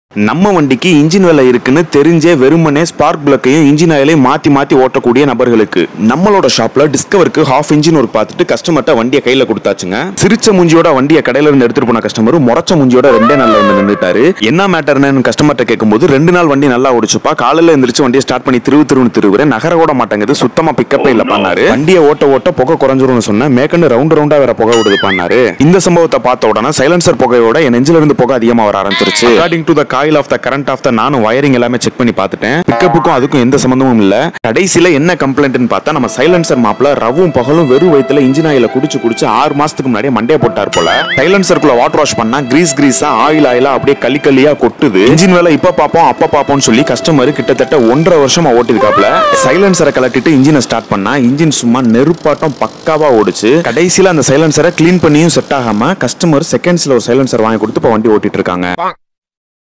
நம்ம வண்டிக்கு இன்ஜின் வேலை இருக்குன்னு தெரிஞ்சே வெறுமனே ஸ்பார்க் பிளக்கையும் இன்ஜின் ஆயிலையும் மாத்தி மாத்தி ஓட்டக்கூடிய நபர்களுக்கு நம்மளோட ஷாப்ல டிஸ்கவருக்கு ஹாஃப் இன்ஜின் ஒர்க் பார்த்துட்டு கஸ்டமர்ட்ட வண்டியை கையில கொடுத்தாச்சுங்க சிரிச்ச முஞ்சியோட வண்டியை கடையில இருந்து எடுத்துட்டு போன கஸ்டமர் முறைச்ச முஞ்சியோட ரெண்டே நாள்ல வந்து நின்றுட்டாரு என்ன மேட்டர்னு கஸ்டமர்ட்ட கேட்கும்போது ரெண்டு நாள் வண்டி நல்லா ஓடிச்சுப்பா காலையில எந்திரிச்சு வண்டியை ஸ்டார்ட் பண்ணி திரு திருன்னு திருவுறேன் நகர கூட மாட்டேங்குது சுத்தமா பிக்கப்பே இல்ல பண்ணாரு வண்டியை ஓட்ட ஓட்ட புகை குறைஞ்சிரும்னு சொன்ன மேற்கண்டு ரவுண்ட் ரவுண்டா வேற புகை விடுது பண்ணாரு இந்த சம்பவத்தை பார்த்த உடனே சைலன்சர் புகையோட என் நெஞ்சில இருந்து புகை அதிகமா வர ஆரம்பிச்சிருச்சு according to the coil of the current of the நானும் வயரிங் எல்லாமே செக் பண்ணி பார்த்துட்டேன் பிக்கப்புக்கும் அதுக்கும் எந்த சம்பந்தமும் இல்ல கடைசியில என்ன கம்ப்ளைண்ட்னு பார்த்தா நம்ம சைலன்சர் மாப்ல ரவும் பகலும் வெறும் வயித்துல இன்ஜின் ஆயில குடிச்சு குடிச்சு ஆறு மாசத்துக்கு முன்னாடியே மண்டே போட்டார் போல சைலன்சருக்குள்ள வாட்டர் வாஷ் பண்ணா கிரீஸ் கிரீஸா ஆயில் ஆயிலா அப்படியே களி களியா கொட்டுது இன்ஜின் வேலை இப்ப பாப்போம் அப்ப பாப்போம்னு சொல்லி கஸ்டமர் கிட்டத்தட்ட ஒன்றரை வருஷமா ஓட்டிருக்காப்ல சைலன்சரை கலட்டிட்டு இன்ஜினை ஸ்டார்ட் பண்ணா இன்ஜின் சும்மா நெருப்பாட்டம் பக்காவா ஓடுச்சு கடைசியில அந்த சைலன்சரை க்ளீன் பண்ணியும் செட் ஆகாம கஸ்டமர் செகண்ட்ஸ்ல ஒரு சைலன்சர் வாங்கி கொடுத்து இப்ப வண்டி ஓட்டிட்டு இருக்காங்க